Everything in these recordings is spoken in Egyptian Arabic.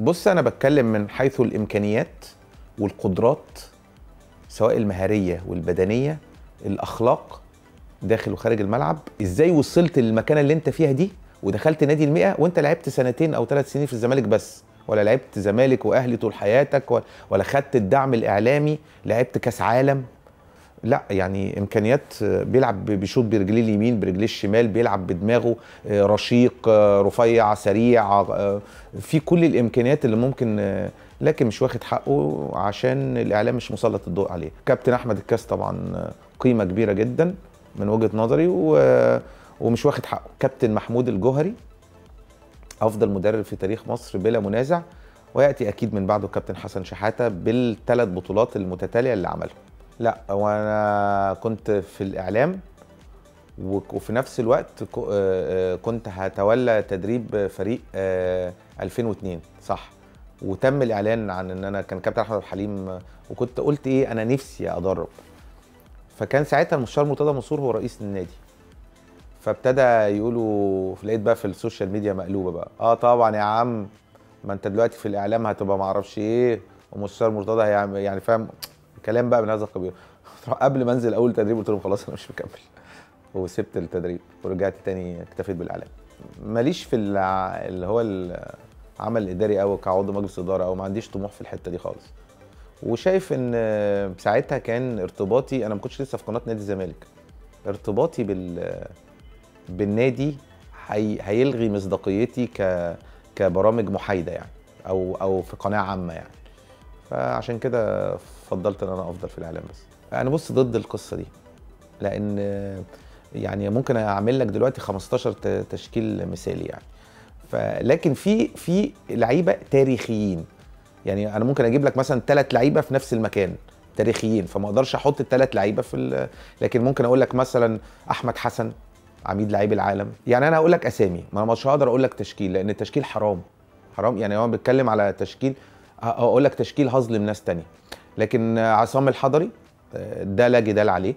بص انا بتكلم من حيث الامكانيات والقدرات سواء المهاريه والبدنيه الاخلاق داخل وخارج الملعب ازاي وصلت للمكانه اللي انت فيها دي ودخلت نادي المئة وانت لعبت سنتين او ثلاث سنين في الزمالك بس ولا لعبت زمالك واهلي طول حياتك ولا- ولا خدت الدعم الاعلامي لعبت كاس عالم لا يعني امكانيات آه، بيلعب ب- بيشوط برجليه اليمين برجليه الشمال بيلعب بدماغه آه، رشيق آه، رفيع سريع آه، في كل الامكانيات اللي ممكن آه، لكن مش واخد حقه عشان الاعلام مش مسلط الضوء عليه كابتن احمد الكاس طبعا آه، قيمه كبيره جدا من وجهه نظري و- ومش واخد حقه كابتن محمود الجوهري افضل مدرب في تاريخ مصر بلا منازع وياتي اكيد من بعده الكابتن حسن شحاته بالثلاث بطولات المتتاليه اللي عملهم لا وانا كنت في الاعلام وك- وفي نفس الوقت ك- آه، آه، كنت هتولى تدريب فريق آه، 2002 صح وتم الاعلان عن ان انا كان كابتن احمد عبد الحليم آه، وكنت قلت ايه انا نفسي ادرب فكان ساعتها المستشار مرتضى منصور هو رئيس النادي فابتدى يقولوا لقيت بقى في السوشيال ميديا مقلوبه بقى اه طبعا يا عم ما انت دلوقتي في الاعلام هتبقى ما اعرفش ايه ومستشار مرتضى هيعمل يعني فاهم كلام بقى من هذا القبيل قبل ما انزل اول تدريب قلت لهم خلاص انا مش مكمل وسبت التدريب ورجعت تاني اكتفيت بالاعلام ماليش في الع- اللي هو العمل الاداري او كعضو مجلس اداره او ما عنديش طموح في الحته دي خالص وشايف ان ساعتها كان ارتباطي انا ما كنتش لسه في قناه نادي الزمالك ارتباطي بال بالنادي هي... هيلغي مصداقيتي ك كبرامج محايده يعني او او في قناه عامه يعني فعشان كده فضلت ان انا افضل في الاعلام بس انا بص ضد القصه دي لان يعني ممكن اعمل لك دلوقتي 15 ت- تشكيل مثالي يعني فلكن في في لعيبه تاريخيين يعني انا ممكن اجيب لك مثلا ثلاث لعيبه في نفس المكان تاريخيين فما اقدرش احط الثلاث لعيبه في ال- لكن ممكن اقول لك مثلا احمد حسن عميد لعيب العالم يعني انا هقول لك اسامي ما انا مش هقدر اقول لك تشكيل لان التشكيل حرام حرام يعني هو بيتكلم على تشكيل ه- اقول لك تشكيل هظلم ناس تانية لكن عصام الحضري آه، ده لا جدال عليه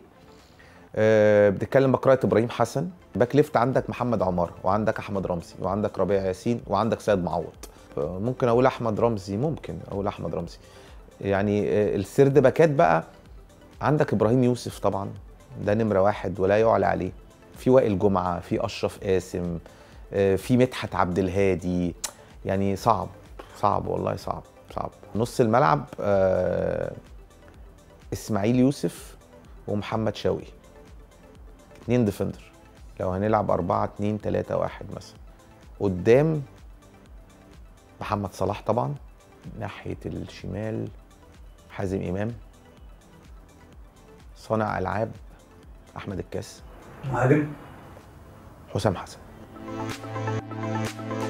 آه، بتتكلم بقراءة ابراهيم حسن باك ليفت عندك محمد عمار وعندك احمد رمزي وعندك ربيع ياسين وعندك سيد معوض آه، ممكن اقول احمد رمزي ممكن اقول احمد رمزي يعني آه، السرد باكات بقى عندك ابراهيم يوسف طبعا ده نمره واحد ولا يعلى عليه في وائل جمعه في اشرف قاسم آه، في مدحت عبد الهادي يعني صعب صعب والله صعب صعب نص الملعب آه، اسماعيل يوسف ومحمد شوقي اتنين ديفندر لو هنلعب أربعة اتنين تلاتة واحد مثلا قدام محمد صلاح طبعا ناحية الشمال حازم إمام صانع ألعاب أحمد الكاس مهاجم حسام حسن